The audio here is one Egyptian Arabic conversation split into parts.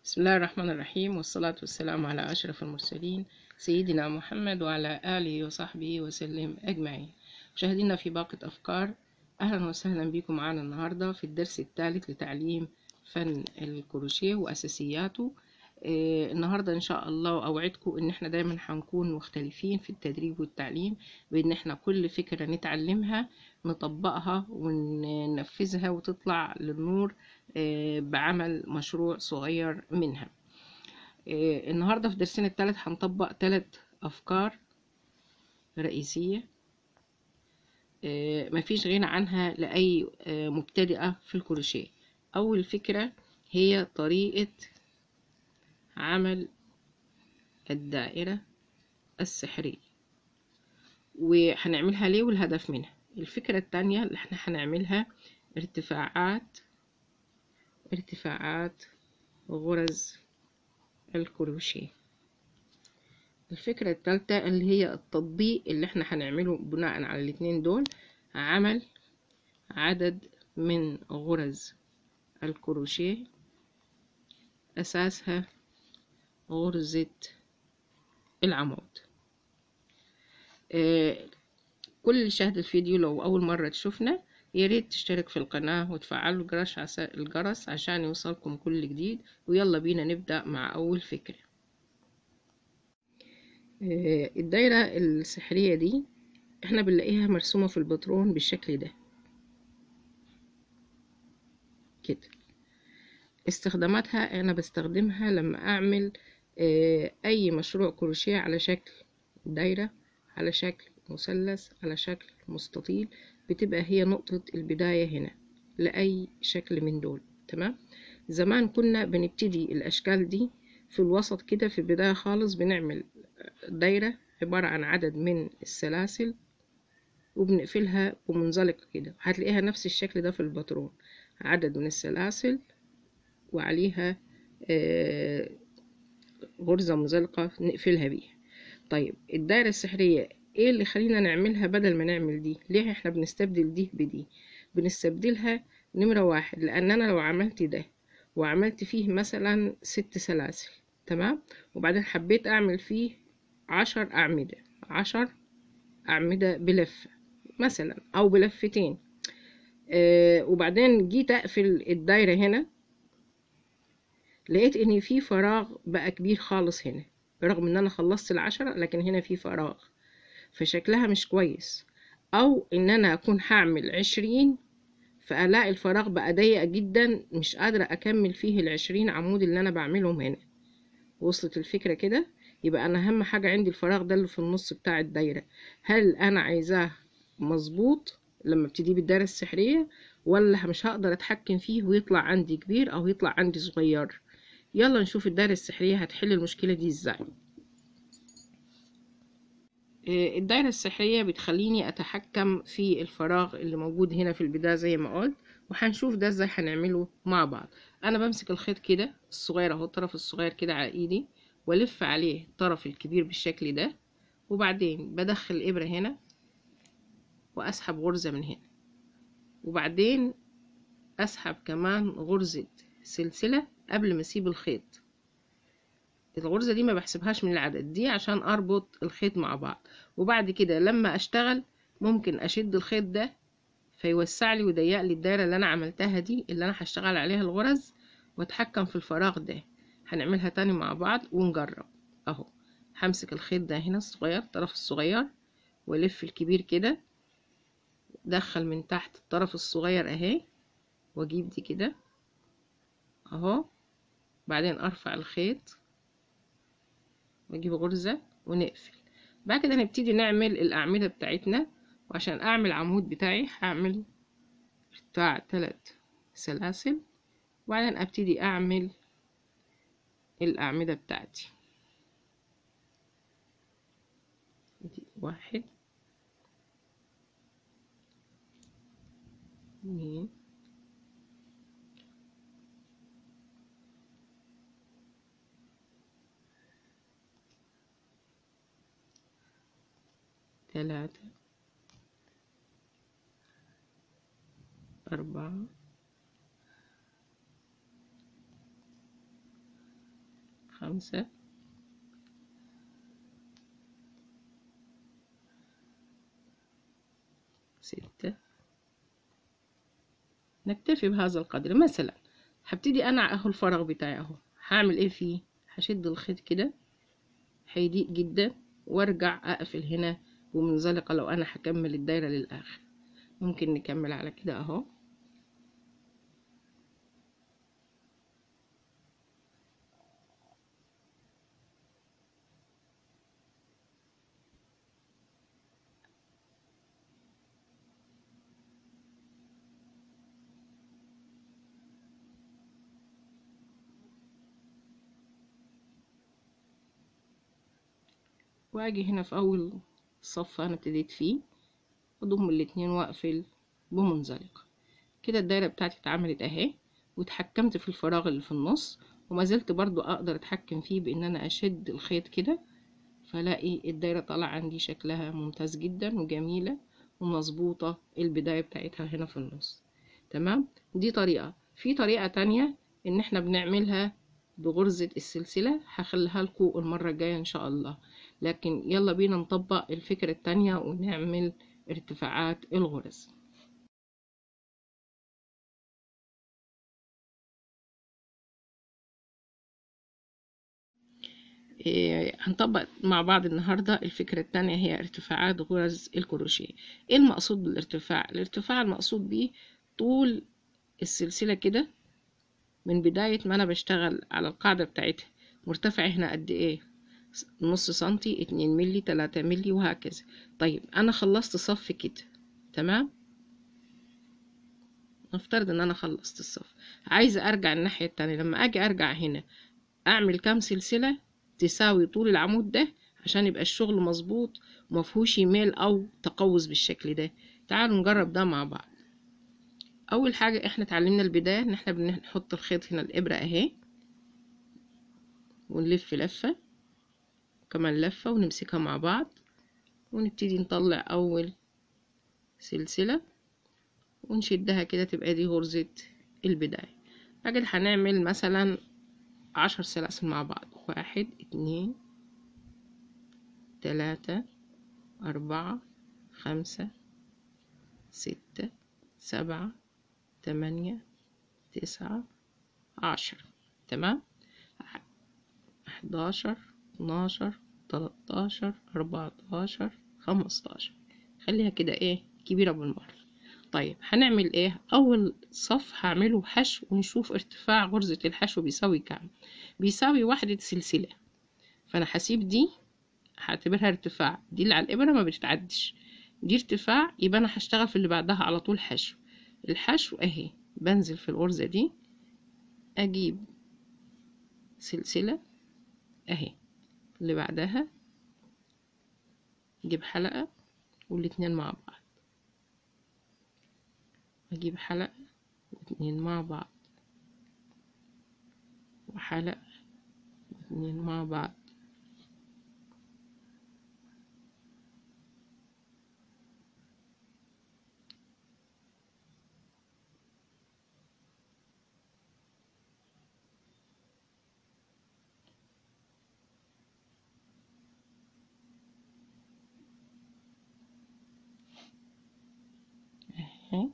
بسم الله الرحمن الرحيم والصلاة والسلام على أشرف المرسلين سيدنا محمد وعلى آله وصحبه وسلم أجمعين مشاهدينا في باقة أفكار أهلا وسهلا بكم معنا النهاردة في الدرس الثالث لتعليم فن الكروشيه وأساسياته آه النهاردة إن شاء الله أوعدكم إن إحنا دايما هنكون مختلفين في التدريب والتعليم بإن إحنا كل فكرة نتعلمها نطبقها وننفذها وتطلع للنور آه بعمل مشروع صغير منها آه النهاردة في درسنا الثالث هنطبق ثلاث أفكار رئيسية مفيش غنى عنها لأي مبتدئة في الكروشيه أول فكرة هي طريقة عمل الدائرة السحرية وهنعملها ليه والهدف منها الفكرة التانية اللي احنا هنعملها ارتفاعات ارتفاعات غرز الكروشيه الفكرة التالتة اللي هي التطبيق اللي احنا هنعمله بناء على الاتنين دول عمل عدد من غرز الكروشيه أساسها غرزة العمود آه كل اللي شاهد الفيديو لو أول مرة تشوفنا ياريت تشترك في القناة وتفعلوا الجرس الجرس عشان يوصلكم كل جديد ويلا بينا نبدأ مع أول فكرة آه الدايرة السحرية دي احنا بنلاقيها مرسومة في الباترون بالشكل ده كده استخداماتها انا بستخدمها لما اعمل اي مشروع كروشيه على شكل دايرة على شكل مثلث على شكل مستطيل بتبقى هي نقطة البداية هنا لأي شكل من دول تمام زمان كنا بنبتدي الأشكال دي في الوسط كده في البداية خالص بنعمل دايرة عبارة عن عدد من السلاسل وبنقفلها بمنزلقة كده هتلاقيها نفس الشكل ده في الباترون عدد من السلاسل وعليها آه غرزة مزلقة نقفلها بيها طيب الدايرة السحرية ايه اللي خلينا نعملها بدل ما نعمل دي ليه احنا بنستبدل دي بدي بنستبدلها نمرة واحد لان انا لو عملت ده وعملت فيه مثلا ست سلاسل تمام وبعدين حبيت اعمل فيه عشر اعمدة عشر اعمدة بلفة مثلا او بلفتين آه وبعدين جيت اقفل الدايرة هنا لقيت ان في فراغ بقى كبير خالص هنا رغم ان انا خلصت العشرة لكن هنا في فراغ فشكلها مش كويس او ان انا اكون هعمل عشرين فالاقي الفراغ بقى ضيق جدا مش قادرة اكمل فيه العشرين عمود اللي انا بعملهم هنا وصلت الفكرة كده يبقى انا اهم حاجة عندي الفراغ ده اللي في النص بتاع الدايرة هل انا عايزاه مظبوط لما ابتدي بالدايرة السحرية ولا مش هقدر اتحكم فيه ويطلع عندي كبير او يطلع عندي صغير يلا نشوف الدايرة السحرية هتحل المشكلة دي ازاي الدايرة السحرية بتخليني اتحكم في الفراغ اللي موجود هنا في البداية زي ما قلت وهنشوف ده ازاي هنعمله مع بعض انا بمسك الخيط كده الصغير اهو الطرف الصغير كده على ايدي والف عليه الطرف الكبير بالشكل ده وبعدين بدخل الابرة هنا واسحب غرزة من هنا وبعدين اسحب كمان غرزة سلسلة قبل ما اسيب الخيط الغرزة دي ما بحسبهاش من العدد دي عشان اربط الخيط مع بعض وبعد كده لما اشتغل ممكن اشد الخيط ده فيوسع لي ويضيق لي الدايرة اللي انا عملتها دي اللي انا هشتغل عليها الغرز واتحكم في الفراغ ده هنعملها تاني مع بعض ونجرب اهو همسك الخيط ده هنا الصغير الطرف الصغير والف الكبير كده دخل من تحت الطرف الصغير اهي واجيب دي كده اهو بعدين ارفع الخيط واجيب غرزة ونقفل بعد كده نبتدي نعمل الاعمدة بتاعتنا وعشان اعمل عمود بتاعي هعمل ارتفاع تلات سلاسل وبعدين ابتدي اعمل الاعمدة بتاعتي واحد اتنين ثلاثة أربعة خمسة ستة نكتفي بهذا القدر مثلا هبتدي انا اهو الفراغ بتاعي اهو هعمل ايه فيه هشد الخيط كده هيضيق جدا وارجع اقفل هنا بمنزلقة لو انا هكمل الدايرة للاخر ممكن نكمل على كده اهو واجي هنا في اول صف انا ابتديت فيه اضم الاتنين واقفل بمنزلقة كده الدايرة بتاعتي اتعملت اهي واتحكمت في الفراغ اللي في النص وما زلت برضو اقدر اتحكم فيه بان انا اشد الخيط كده فلاقي الدايرة طالعة عندي شكلها ممتاز جدا وجميلة ومظبوطة البداية بتاعتها هنا في النص تمام دي طريقة في طريقة تانية ان احنا بنعملها بغرزة السلسلة هخليها لكم المرة الجاية ان شاء الله لكن يلا بينا نطبق الفكرة التانية ونعمل ارتفاعات الغرز إيه هنطبق مع بعض النهاردة الفكرة التانية هي ارتفاعات غرز الكروشيه ايه المقصود بالارتفاع الارتفاع المقصود بيه طول السلسلة كده من بداية ما انا بشتغل على القاعدة بتاعتها مرتفع هنا قد ايه نص سنتي اتنين ملي تلاتة ملي وهكذا طيب انا خلصت صف كده تمام نفترض ان انا خلصت الصف عايزة ارجع الناحية التانية لما اجي ارجع هنا اعمل كام سلسلة تساوي طول العمود ده عشان يبقى الشغل مظبوط ومفهوش ميل او تقوس بالشكل ده تعالوا نجرب ده مع بعض اول حاجة احنا اتعلمنا البداية ان احنا بنحط الخيط هنا الابرة اهي ونلف لفة كمان لفة ونمسكها مع بعض ونبتدي نطلع اول سلسلة ونشدها كده تبقى دي غرزة البداية بعد هنعمل مثلا عشر سلاسل مع بعض واحد اتنين تلاتة أربعة خمسة ستة سبعة تمانية تسعة عشرة تمام حداشر اتناشر تلاتاشر أربعتاشر خمستاشر خليها كده ايه كبيرة بالمرة طيب هنعمل ايه اول صف هعمله حشو ونشوف ارتفاع غرزة الحشو بيساوي كام بيساوي وحدة سلسلة فانا هسيب دي هعتبرها ارتفاع دي اللي على الابرة ما بتتعدش دي ارتفاع يبقى انا هشتغل في اللي بعدها على طول حشو الحشو اهي بنزل في الغرزة دي اجيب سلسلة اهي اللي بعدها اجيب حلقة والاتنين مع بعض اجيب حلقة واتنين مع بعض وحلقة واتنين مع بعض اهي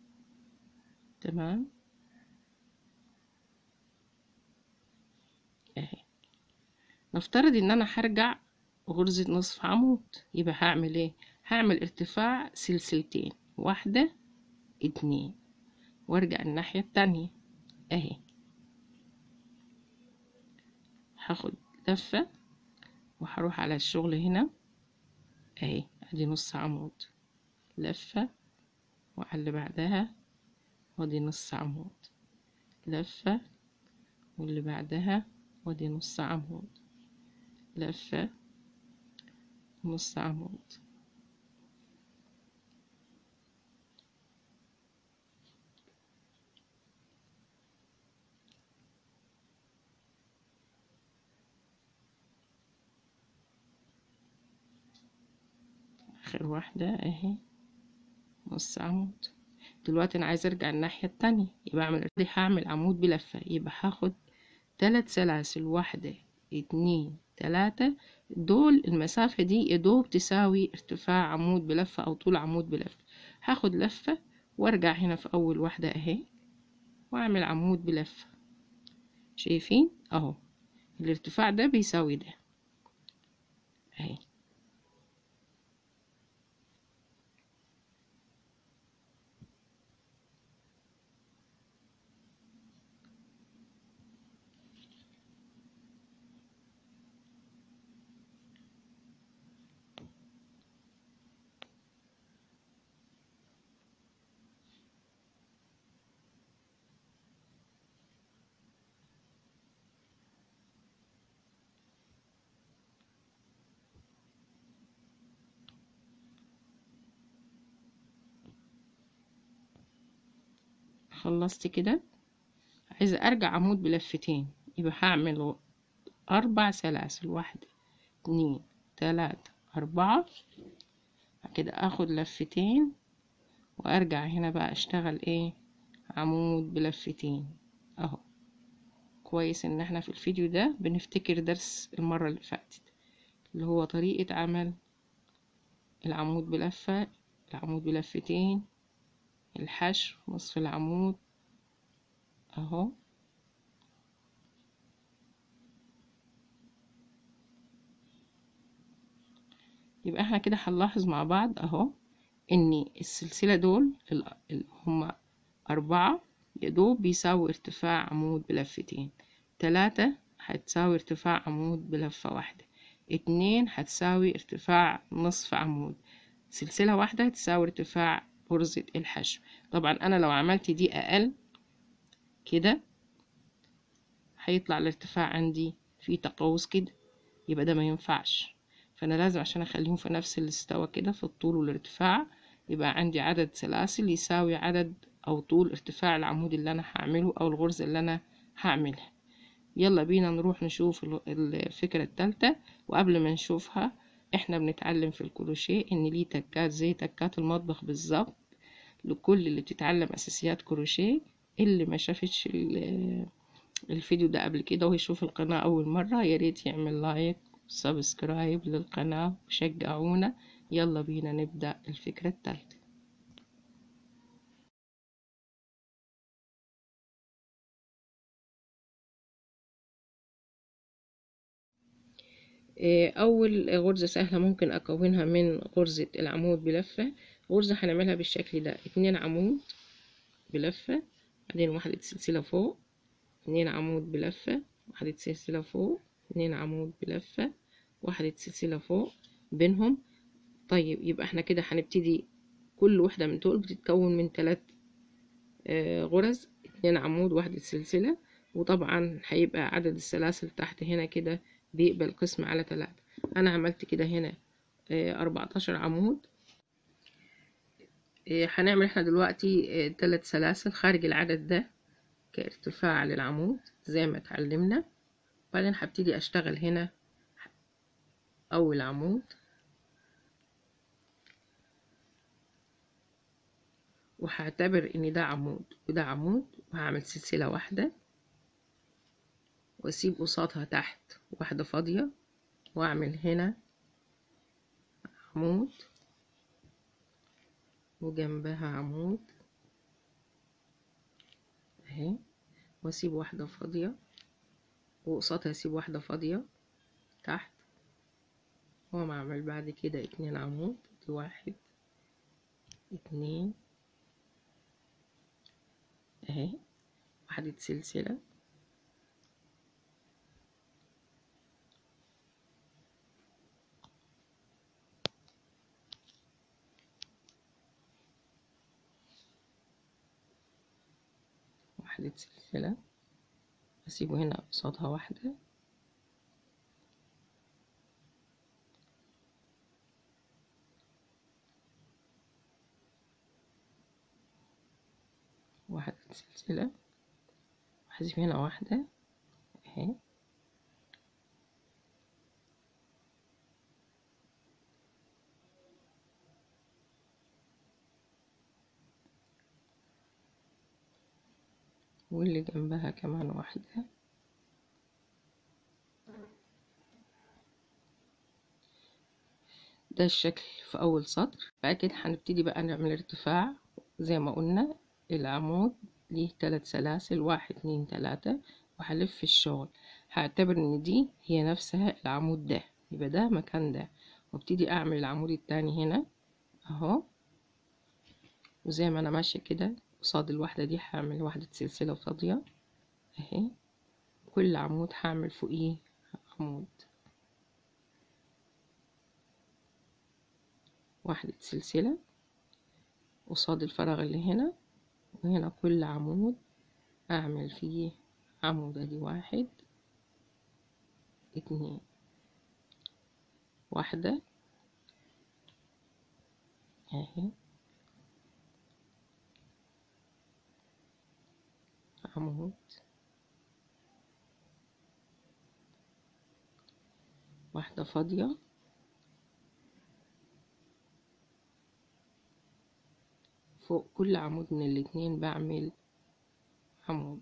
تمام اهي نفترض ان انا هرجع غرزة نصف عمود يبقى هعمل ايه هعمل ارتفاع سلسلتين واحدة اتنين وارجع الناحية التانية اهي هاخد لفة وهروح على الشغل هنا اهي ادي نص عمود لفة وعلى اللي بعدها ودي نص عمود لفة واللي بعدها ودي نص عمود لفة نص عمود آخر واحدة اهي نص عمود دلوقتي انا عايزة ارجع الناحية التانية يبقى اعمل هعمل عمود بلفة يبقى هاخد تلات سلاسل واحدة اتنين تلاتة دول المسافة دي يدوب تساوي ارتفاع عمود بلفة أو طول عمود بلفة هاخد لفة وارجع هنا في أول واحدة أهي وأعمل عمود بلفة شايفين أهو الارتفاع ده بيساوي ده أهي خلصت كده عايزة ارجع عمود بلفتين يبقى هعمل اربع سلاسل واحدة اتنين تلاتة اربعة كده اخد لفتين وارجع هنا بقى اشتغل ايه عمود بلفتين اهو كويس ان احنا في الفيديو ده بنفتكر درس المرة اللي فاتت اللي هو طريقة عمل العمود بلفة العمود بلفتين الحشو نصف العمود اهو يبقى احنا كده هنلاحظ مع بعض اهو ان السلسلة دول اللي هما اربعة يدوب بيساوي ارتفاع عمود بلفتين تلاتة هتساوي ارتفاع عمود بلفة واحدة اتنين هتساوي ارتفاع نصف عمود سلسلة واحدة هتساوي ارتفاع غرزة الحشو طبعا انا لو عملت دي اقل كده هيطلع الارتفاع عندي في تقوس كده يبقى ده ما ينفعش فانا لازم عشان اخليهم في نفس الاستوى كده في الطول والارتفاع يبقى عندي عدد سلاسل يساوي عدد او طول ارتفاع العمود اللي انا هعمله او الغرزة اللي انا هعملها يلا بينا نروح نشوف الفكرة التالتة وقبل ما نشوفها احنا بنتعلم في الكروشيه ان ليه تكات زي تكات المطبخ بالظبط لكل اللي بتتعلم اساسيات كروشيه اللي ما شافتش الفيديو ده قبل كده ويشوف القناة اول مرة يا ريت يعمل لايك وسبسكرايب للقناة وشجعونا يلا بينا نبدأ الفكرة التالتة اول غرزة سهلة ممكن اكونها من غرزة العمود بلفة غرزة هنعملها بالشكل ده اتنين عمود بلفة بعدين واحدة سلسلة فوق اتنين عمود بلفة واحدة سلسلة فوق اتنين عمود بلفة واحدة سلسلة فوق بينهم طيب يبقى احنا كده هنبتدي كل واحدة من دول بتتكون من تلات آه غرز اتنين عمود واحدة سلسلة وطبعا هيبقى عدد السلاسل تحت هنا كده بيقبل قسم على تلاتة انا عملت كده هنا اربعتاشر عمود هنعمل احنا دلوقتي تلات سلاسل خارج العدد ده كارتفاع للعمود زي ما اتعلمنا بعدين هبتدي اشتغل هنا اول عمود وهعتبر ان ده عمود وده عمود وهعمل سلسلة واحدة واسيب قصادها تحت واحدة فاضية واعمل هنا عمود وجنبها عمود اهي واسيب واحدة فاضية وقصادها اسيب واحدة فاضية تحت واقوم اعمل بعد كده اتنين عمود دي واحد اتنين اهي واحدة سلسلة واحدة سلسلة اسيبه هنا قصادها واحدة واحدة سلسلة وهسيب هنا واحدة اهي واللي جنبها كمان واحدة ده الشكل في اول سطر بعد كده هنبتدي بقى نعمل ارتفاع زي ما قلنا العمود ليه تلات سلاسل واحد اتنين تلاتة وهلف الشغل هعتبر ان دي هي نفسها العمود ده يبقى ده مكان ده وابتدي اعمل العمود التاني هنا اهو وزي ما انا ماشية كده قصاد الواحدة دي هعمل واحدة سلسلة فاضية اهي كل عمود هعمل فوقيه عمود واحدة سلسلة قصاد الفراغ اللي هنا وهنا كل عمود اعمل فيه عمود ادي واحد اتنين واحدة اهي عمود واحدة فاضية فوق كل عمود من الاتنين بعمل عمود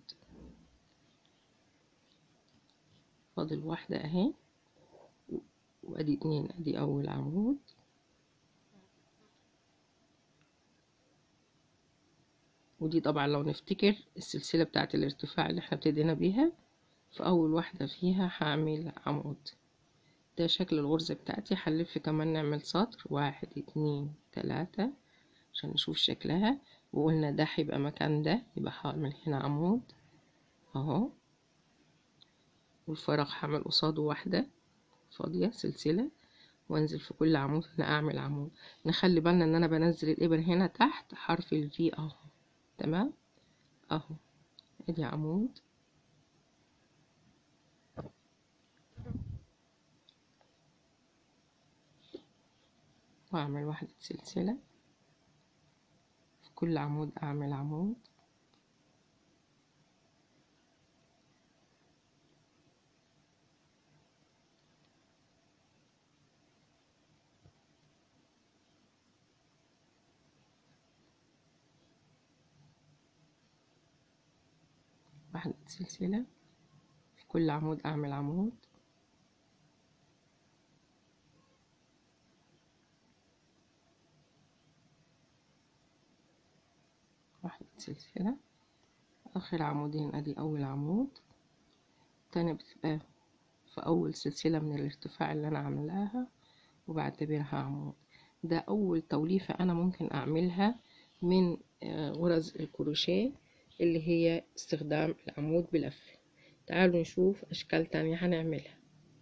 فاضل واحدة اهي وادي اتنين ادي اول عمود ودي طبعا لو نفتكر السلسلة بتاعت الارتفاع اللي احنا ابتدينا بيها في اول واحدة فيها هعمل عمود ده شكل الغرزة بتاعتي هنلف كمان نعمل سطر واحد اتنين تلاتة عشان نشوف شكلها وقلنا ده هيبقى مكان ده يبقى هعمل هنا عمود اهو والفراغ هعمل قصاده واحدة فاضية سلسلة وانزل في كل عمود هنا اعمل عمود نخلي بالنا ان انا بنزل الابر هنا تحت حرف الفي اهو تمام اهو ادي عمود واعمل واحدة سلسلة في كل عمود اعمل عمود واحدة سلسلة في كل عمود اعمل عمود واحدة سلسلة اخر عمودين ادي اول عمود تاني بتبقى في اول سلسلة من الارتفاع اللي انا عاملاها وبعتبرها عمود ده اول توليفة انا ممكن اعملها من غرز الكروشيه اللي هي استخدام العمود بلف تعالوا نشوف اشكال تانية هنعملها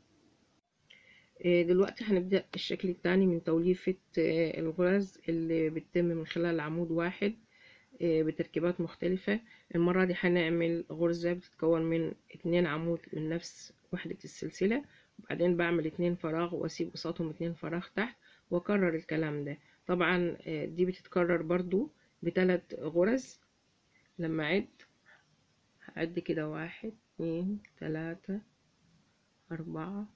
دلوقتي هنبدأ الشكل التاني من توليفة الغرز اللي بتتم من خلال عمود واحد بتركيبات مختلفة المرة دي هنعمل غرزة بتتكون من اتنين عمود من نفس وحدة السلسلة وبعدين بعمل اتنين فراغ واسيب قصادهم اتنين فراغ تحت واكرر الكلام ده طبعا دي بتتكرر برضو بثلاث غرز لما اعد هعد كده واحد اتنين تلاتة أربعة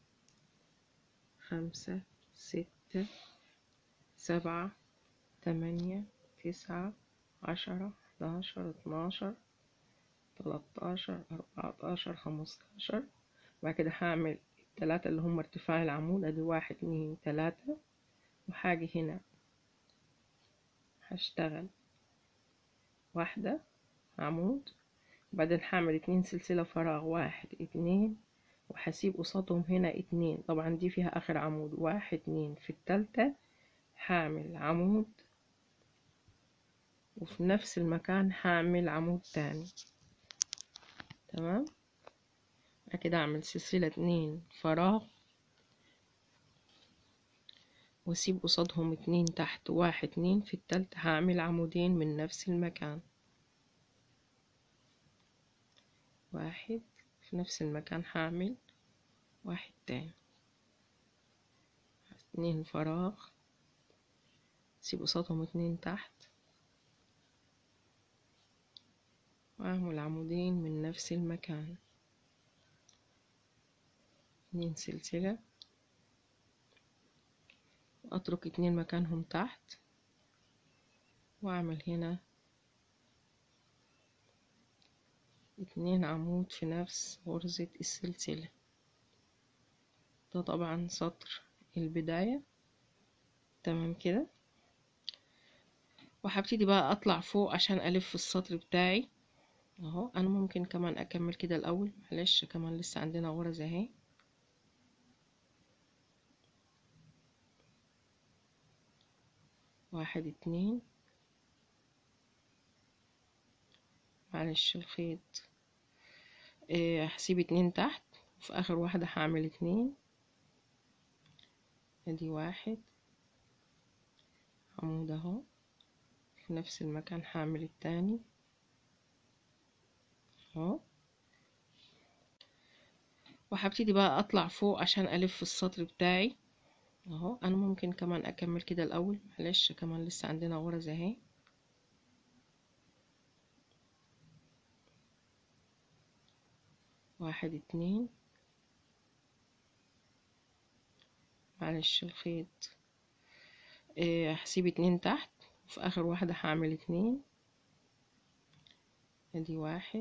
خمسة ستة سبعة تمانية تسعة عشرة حداشر اتناشر تلاتاشر أربعتاشر خمستاشر بعد كده هعمل التلاتة اللي هم ارتفاع العمود ادي واحد اتنين تلاتة وحاجة هنا هشتغل واحدة عمود وبعدين هعمل اتنين سلسلة فراغ واحد اتنين وهسيب قصادهم هنا اتنين طبعا دي فيها اخر عمود واحد اتنين في التالتة هعمل عمود وفي نفس المكان هعمل عمود تاني تمام بعد كده اعمل سلسلة اتنين فراغ واسيب قصادهم اتنين تحت واحد اتنين في التالتة هعمل عمودين من نفس المكان واحد في نفس المكان هعمل واحد تاني اتنين فراغ سيب قصادهم اتنين تحت واعمل عمودين من نفس المكان اتنين سلسلة اترك اتنين مكانهم تحت واعمل هنا اتنين عمود في نفس غرزة السلسلة ده طبعا سطر البداية تمام كده وهبتدي بقى اطلع فوق عشان الف السطر بتاعي اهو انا ممكن كمان اكمل كده الاول معلش كمان لسه عندنا غرز اهي واحد اتنين معلش الخيط إيه هسيب اتنين تحت وفي اخر واحدة هعمل اتنين ادي واحد عمود اهو في نفس المكان هعمل التاني اهو وهبتدي بقى اطلع فوق عشان الف السطر بتاعي اهو انا ممكن كمان اكمل كده الاول معلش كمان لسه عندنا غرز اهي واحد اتنين معلش الخيط إيه هسيب اتنين تحت وفي اخر واحدة هعمل اتنين ادي واحد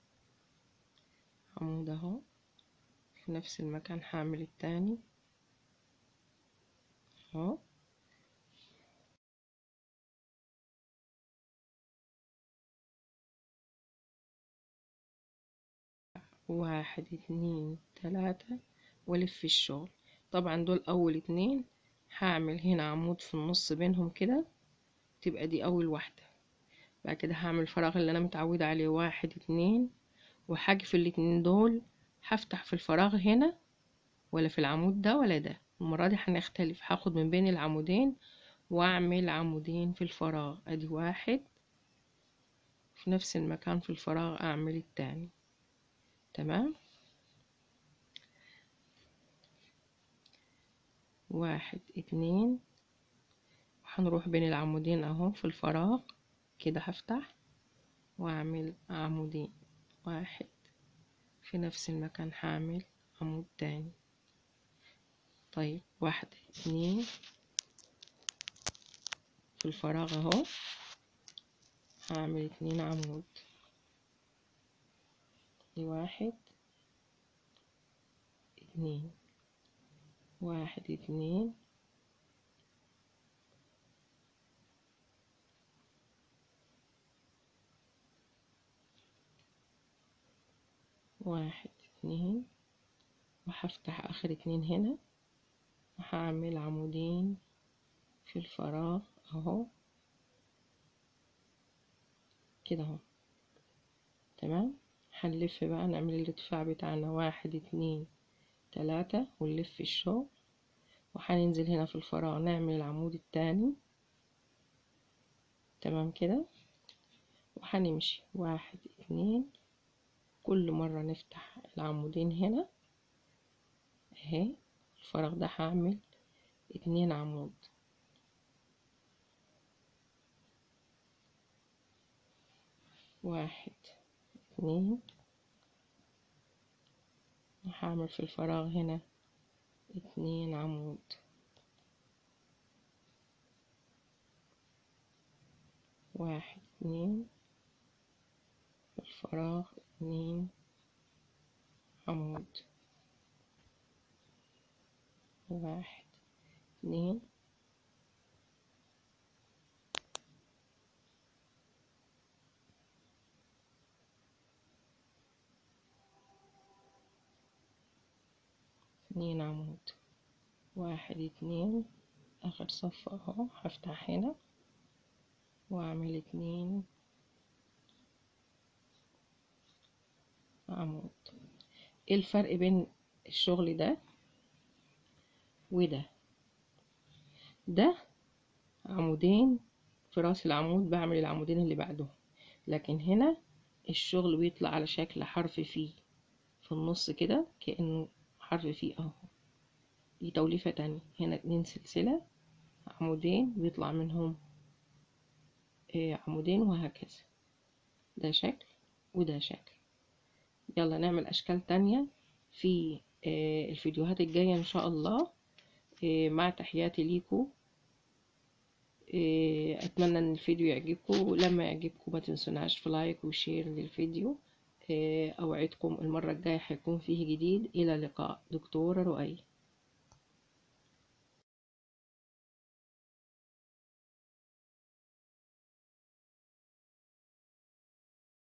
عمود اهو في نفس المكان هعمل التاني اهو واحد اتنين تلاتة والف الشغل طبعا دول اول اتنين هعمل هنا عمود في النص بينهم كده تبقى دي اول واحدة بعد كده هعمل الفراغ اللي انا متعودة عليه واحد اتنين وهاجي الاتنين دول هفتح في الفراغ هنا ولا في العمود ده ولا ده المرة دي هنختلف هاخد من بين العمودين واعمل عمودين في الفراغ ادي واحد في نفس المكان في الفراغ اعمل التاني تمام واحد اتنين هنروح بين العمودين اهو في الفراغ كده هفتح واعمل عمودين واحد في نفس المكان هعمل عمود تاني طيب واحد اتنين في الفراغ اهو هعمل اتنين عمود دي واحد اتنين واحد اتنين واحد اتنين وهفتح اخر اتنين هنا وهعمل عمودين في الفراغ اهو كده اهو تمام هنلف بقى نعمل الارتفاع بتاعنا واحد اتنين تلاتة ونلف الشغل وهننزل هنا في الفراغ نعمل العمود التاني تمام كده وهنمشي واحد اتنين كل مرة نفتح العمودين هنا اهي الفراغ ده هعمل اتنين عمود واحد اتنين هعمل في الفراغ هنا اتنين عمود واحد اتنين في الفراغ اتنين عمود واحد اتنين اتنين عمود واحد اتنين اخر صف اهو هفتح هنا واعمل اتنين عمود ايه الفرق بين الشغل ده وده ده عمودين في راس العمود بعمل العمودين اللي بعدهم لكن هنا الشغل بيطلع على شكل حرف فيه في النص كده كأنه حرف فيه اهو دي توليفة تانية هنا اتنين سلسلة عمودين بيطلع منهم آه عمودين وهكذا ده شكل وده شكل يلا نعمل اشكال تانية في آه الفيديوهات الجاية ان شاء الله آه مع تحياتي ليكم اتمنى ان الفيديو يعجبكم لما يعجبكم ما تنسوناش في لايك وشير للفيديو اوعدكم المرة الجاية هيكون فيه جديد الى اللقاء دكتورة رؤية